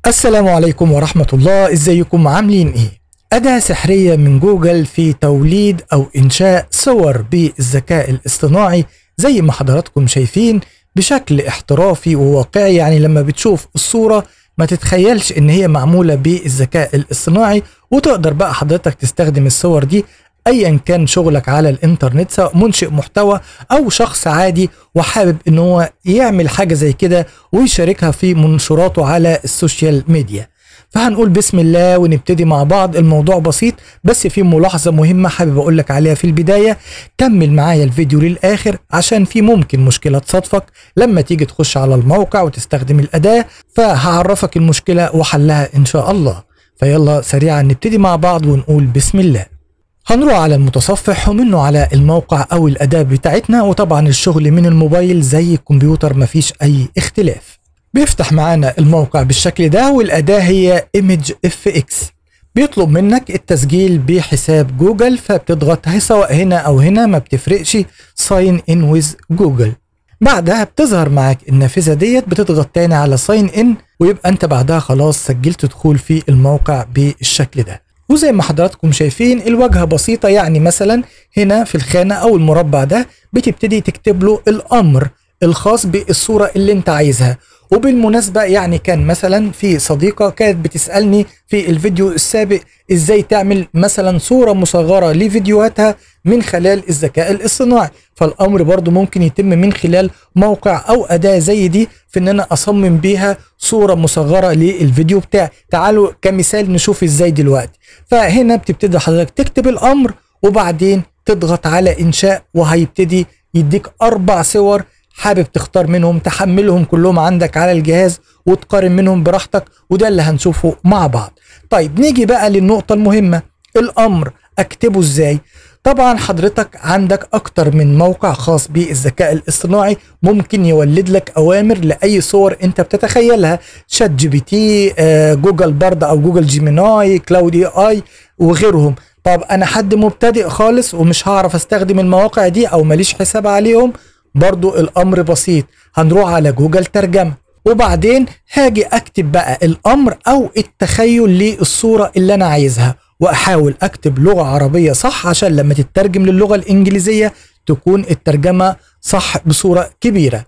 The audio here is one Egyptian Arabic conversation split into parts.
السلام عليكم ورحمة الله ازيكم عاملين ايه؟ أداة سحرية من جوجل في توليد أو إنشاء صور بالذكاء الاصطناعي زي ما حضراتكم شايفين بشكل احترافي وواقعي يعني لما بتشوف الصورة ما تتخيلش ان هي معمولة بالذكاء الاصطناعي وتقدر بقى حضرتك تستخدم الصور دي ايا كان شغلك على الانترنت سواء منشئ محتوى او شخص عادي وحابب ان هو يعمل حاجه زي كده ويشاركها في منشوراته على السوشيال ميديا فهنقول بسم الله ونبتدي مع بعض الموضوع بسيط بس في ملاحظة مهمة حابب أقول لك عليها في البداية كمل معايا الفيديو للآخر عشان في ممكن مشكلة تصادفك لما تيجي تخش على الموقع وتستخدم الأداة فهعرفك المشكلة وحلها إن شاء الله فيلا سريعا نبتدي مع بعض ونقول بسم الله هنروح على المتصفح ومنه على الموقع او الاداة بتاعتنا وطبعا الشغل من الموبايل زي الكمبيوتر مفيش اي اختلاف بيفتح معانا الموقع بالشكل ده والاداة هي ايمج اف اكس بيطلب منك التسجيل بحساب جوجل فبتضغط سواء هنا او هنا ما بتفرقش ساين ان ويز جوجل بعدها بتظهر معاك النافذة ديت بتضغط تاني على ساين ان ويبقى انت بعدها خلاص سجلت دخول في الموقع بالشكل ده وزي ما حضراتكم شايفين الواجهة بسيطة يعني مثلا هنا في الخانة أو المربع ده بتبتدي تكتب له الأمر الخاص بالصورة اللي انت عايزها وبالمناسبة يعني كان مثلا في صديقة كانت بتسألني في الفيديو السابق ازاي تعمل مثلا صورة مصغرة لفيديوهاتها من خلال الذكاء الاصطناعي فالامر برضو ممكن يتم من خلال موقع او اداة زي دي في ان انا اصمم بيها صورة مصغرة للفيديو بتاعي تعالوا كمثال نشوف ازاي دلوقتي فهنا بتبتدي حضرتك تكتب الامر وبعدين تضغط على انشاء وهيبتدي يديك اربع صور حابب تختار منهم تحملهم كلهم عندك على الجهاز وتقارن منهم براحتك وده اللي هنشوفه مع بعض طيب نيجي بقى للنقطة المهمة الأمر أكتبه إزاي طبعا حضرتك عندك أكتر من موقع خاص بالذكاء الاصطناعي ممكن يولد لك أوامر لأي صور أنت بتتخيلها شات جي بي تي آه، جوجل برد أو جوجل جيميناي كلاود اي اي وغيرهم طب أنا حد مبتدئ خالص ومش هعرف أستخدم المواقع دي أو ماليش حساب عليهم برضو الامر بسيط هنروح على جوجل ترجمة وبعدين هاجي اكتب بقى الامر او التخيل للصورة اللي انا عايزها واحاول اكتب لغة عربية صح عشان لما تترجم للغة الانجليزية تكون الترجمة صح بصورة كبيرة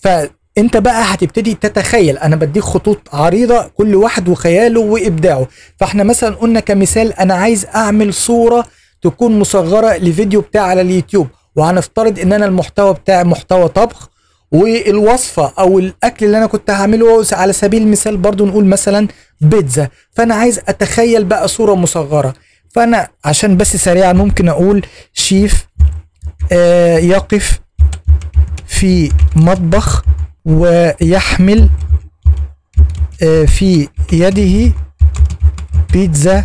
فانت بقى هتبتدي تتخيل انا بديك خطوط عريضة كل واحد وخياله وابداعه فاحنا مثلا قلنا كمثال انا عايز اعمل صورة تكون مصغرة لفيديو بتاع على اليوتيوب وهنفترض ان انا المحتوى بتاعي محتوى طبخ والوصفه او الاكل اللي انا كنت هعمله على سبيل المثال برضو نقول مثلا بيتزا فانا عايز اتخيل بقى صوره مصغره فانا عشان بس سريعا ممكن اقول شيف آه يقف في مطبخ ويحمل آه في يده بيتزا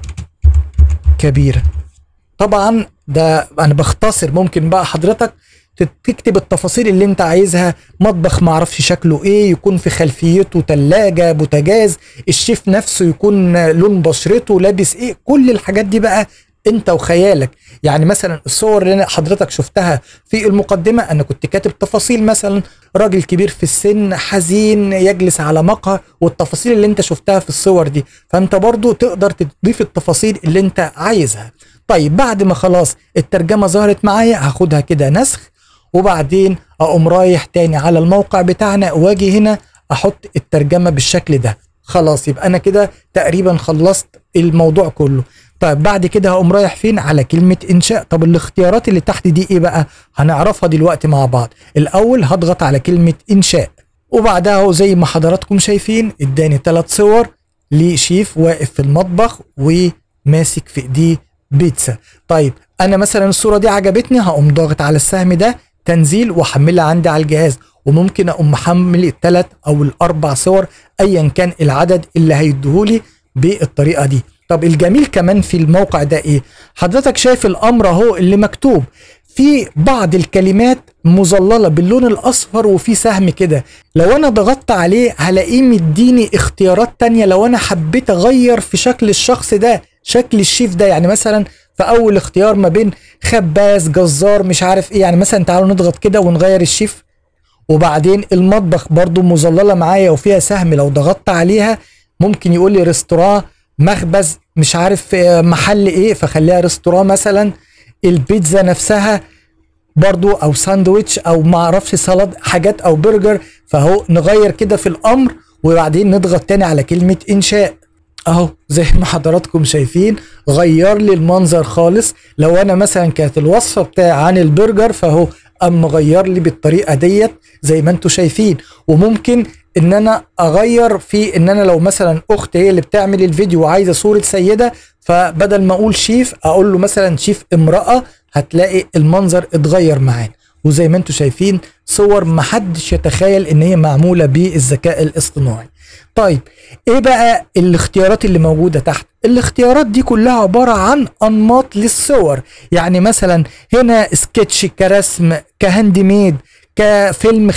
كبيره طبعا ده انا بختصر ممكن بقى حضرتك تكتب التفاصيل اللي انت عايزها مطبخ معرفش شكله ايه يكون في خلفيته تلاجة بوتاجاز الشيف نفسه يكون لون بشرته لابس ايه كل الحاجات دي بقى انت وخيالك يعني مثلا الصور اللي انا حضرتك شفتها في المقدمه انا كنت كاتب تفاصيل مثلا راجل كبير في السن حزين يجلس على مقهى والتفاصيل اللي انت شفتها في الصور دي فانت برضو تقدر تضيف التفاصيل اللي انت عايزها طيب بعد ما خلاص الترجمة ظهرت معايا هاخدها كده نسخ وبعدين اقوم رايح تاني على الموقع بتاعنا واجي هنا احط الترجمة بالشكل ده خلاص يبقى انا كده تقريبا خلصت الموضوع كله طيب بعد كده هقوم رايح فين على كلمة انشاء طب الاختيارات اللي تحت دي ايه بقى هنعرفها دلوقتي مع بعض الاول هضغط على كلمة انشاء وبعدها هو زي ما حضراتكم شايفين اداني ثلاث صور لشيف واقف في المطبخ وماسك في ايديه بيتزا طيب انا مثلا الصوره دي عجبتني هقوم ضاغط على السهم ده تنزيل واحملها عندي على الجهاز وممكن اقوم محمل الثلاث او الاربع صور ايا كان العدد اللي هيديهولي بالطريقه دي طب الجميل كمان في الموقع ده ايه حضرتك شايف الامر اهو اللي مكتوب في بعض الكلمات مظللة باللون الأصفر وفي سهم كده لو أنا ضغطت عليه هلاقيه مديني اختيارات تانية لو أنا حبيت أغير في شكل الشخص ده شكل الشيف ده يعني مثلا في اول اختيار ما بين خباز جزار مش عارف ايه يعني مثلا تعالوا نضغط كده ونغير الشيف وبعدين المطبخ برضو مظلله معايا وفيها سهم لو ضغطت عليها ممكن يقول لي ريستوران مخبز مش عارف آه، محل ايه فخليها ريستوران مثلا البيتزا نفسها برضو او ساندويتش او ما اعرفش سلطه حاجات او برجر فهو نغير كده في الامر وبعدين نضغط تاني على كلمه انشاء اهو زي ما حضراتكم شايفين غير لي المنظر خالص لو انا مثلا كانت الوصفه بتاعي عن البرجر فهو قام مغير لي بالطريقه ديت زي ما انتم شايفين وممكن ان انا اغير في ان انا لو مثلا اخت هي اللي بتعمل الفيديو وعايزه صوره سيده فبدل ما اقول شيف اقول له مثلا شيف امراه هتلاقي المنظر اتغير معانا وزي ما انتم شايفين صور محدش يتخيل ان هي معموله بالذكاء الاصطناعي طيب ايه بقى الاختيارات اللي موجوده تحت الاختيارات دي كلها عباره عن انماط للصور يعني مثلا هنا سكتش كرسم كهاند ميد كفيلم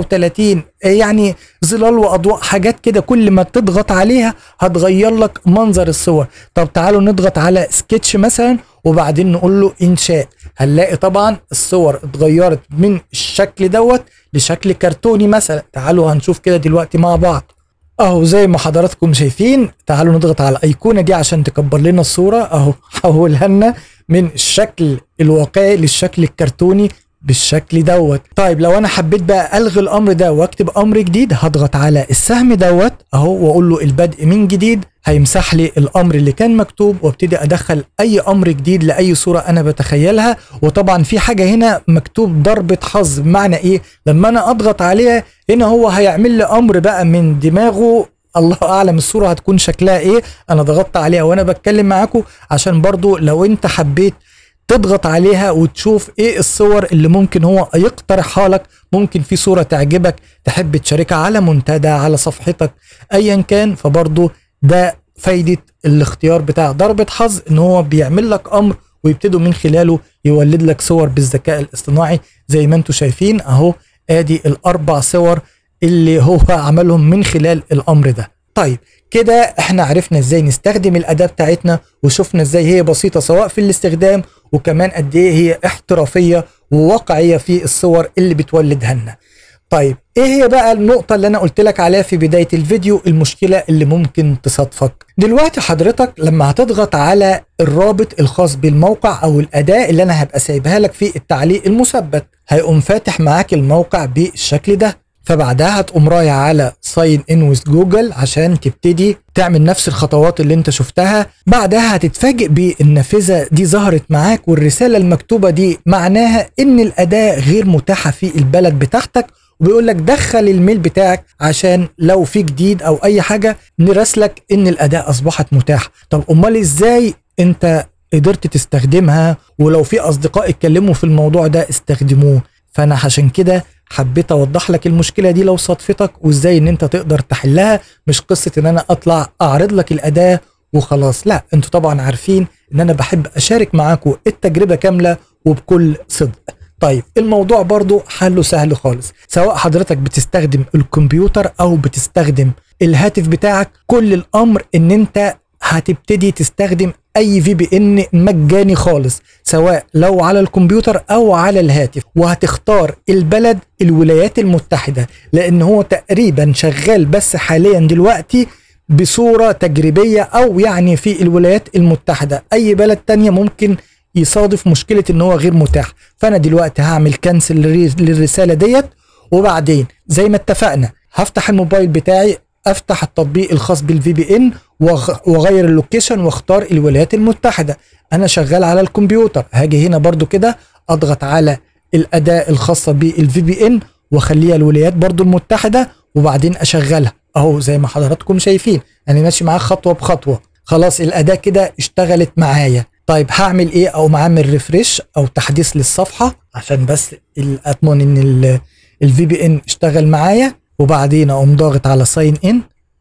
35 يعني ظلال واضواء حاجات كده كل ما تضغط عليها هتغير لك منظر الصور طب تعالوا نضغط على سكتش مثلا وبعدين نقول له انشاء هنلاقي طبعا الصور اتغيرت من الشكل دوت لشكل كرتوني مثلا تعالوا هنشوف كده دلوقتي مع بعض اهو زي ما حضراتكم شايفين تعالوا نضغط على الايقونه دي عشان تكبر لنا الصوره اهو حولها لنا من الشكل الواقعي للشكل الكرتوني بالشكل دوت طيب لو انا حبيت بقى الغي الامر ده واكتب امر جديد هضغط على السهم دوت اهو واقول له البدء من جديد هيمسح لي الامر اللي كان مكتوب وابتدي ادخل اي امر جديد لاي صوره انا بتخيلها وطبعا في حاجه هنا مكتوب ضربه حظ بمعنى ايه لما انا اضغط عليها هنا هو هيعمل لي امر بقى من دماغه الله اعلم الصوره هتكون شكلها ايه انا ضغطت عليها وانا بتكلم معاكم عشان برضو لو انت حبيت تضغط عليها وتشوف ايه الصور اللي ممكن هو يقترحها لك ممكن في صورة تعجبك تحب تشاركها على منتدى على صفحتك ايا كان فبرضه ده فايدة الاختيار بتاع ضربة حظ ان هو بيعمل لك امر ويبتدوا من خلاله يولد لك صور بالذكاء الاصطناعي زي ما انتم شايفين اهو ادي الاربع صور اللي هو عملهم من خلال الامر ده طيب كده احنا عرفنا ازاي نستخدم الاداه بتاعتنا وشفنا ازاي هي بسيطه سواء في الاستخدام وكمان قد ايه هي احترافيه وواقعيه في الصور اللي بتولدها لنا طيب ايه هي بقى النقطة اللي انا قلت لك عليها في بداية الفيديو المشكلة اللي ممكن تصادفك دلوقتي حضرتك لما هتضغط على الرابط الخاص بالموقع او الاداة اللي انا هبقى سايبها لك في التعليق المثبت هيقوم فاتح معاك الموقع بالشكل ده فبعدها تقوم رايح على ساين ان ويز جوجل عشان تبتدي تعمل نفس الخطوات اللي انت شفتها بعدها هتتفاجئ بالنافذه دي ظهرت معاك والرساله المكتوبه دي معناها ان الاداه غير متاحه في البلد بتاعتك وبيقول لك دخل الميل بتاعك عشان لو في جديد او اي حاجه نراسلك ان الاداه اصبحت متاحه طب امال ازاي انت قدرت تستخدمها ولو في اصدقاء اتكلموا في الموضوع ده استخدموه فانا عشان كده حبيت اوضح لك المشكله دي لو صدفتك وازاي ان انت تقدر تحلها مش قصه ان انا اطلع اعرض لك الاداه وخلاص لا انتوا طبعا عارفين ان انا بحب اشارك معاكم التجربه كامله وبكل صدق طيب الموضوع برضو حله سهل خالص سواء حضرتك بتستخدم الكمبيوتر او بتستخدم الهاتف بتاعك كل الامر ان انت هتبتدي تستخدم اي في بي ان مجاني خالص سواء لو على الكمبيوتر او على الهاتف وهتختار البلد الولايات المتحده لان هو تقريبا شغال بس حاليا دلوقتي بصوره تجريبيه او يعني في الولايات المتحده اي بلد تانية ممكن يصادف مشكله ان هو غير متاح فانا دلوقتي هعمل كنسل للرساله ديت وبعدين زي ما اتفقنا هفتح الموبايل بتاعي افتح التطبيق الخاص بالفي بي ان واغير اللوكيشن واختار الولايات المتحده انا شغال على الكمبيوتر هاجي هنا برضو كده اضغط على الاداه الخاصه بالفي بي ان واخليها الولايات برضو المتحده وبعدين اشغلها اهو زي ما حضراتكم شايفين انا ماشي معاك خطوه بخطوه خلاص الاداه كده اشتغلت معايا طيب هعمل ايه او معمل ريفريش او تحديث للصفحه عشان بس اضمن ان الفي بي ان اشتغل معايا وبعدين اقوم ضاغط على ساين ان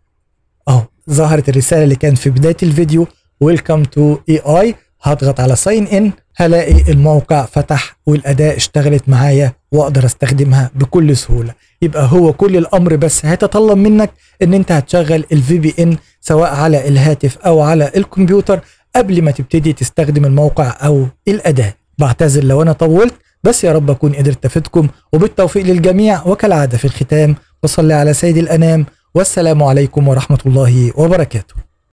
اهو ظهرت الرساله اللي كانت في بدايه الفيديو ويلكم تو اي اي هضغط على ساين ان هلاقي الموقع فتح والاداه اشتغلت معايا واقدر استخدمها بكل سهوله يبقى هو كل الامر بس هيتطلب منك ان انت هتشغل الفي بي ان سواء على الهاتف او على الكمبيوتر قبل ما تبتدي تستخدم الموقع او الاداه بعتذر لو انا طولت بس يا رب اكون قدرت افيدكم وبالتوفيق للجميع وكالعاده في الختام وصلي على سيد الانام والسلام عليكم ورحمة الله وبركاته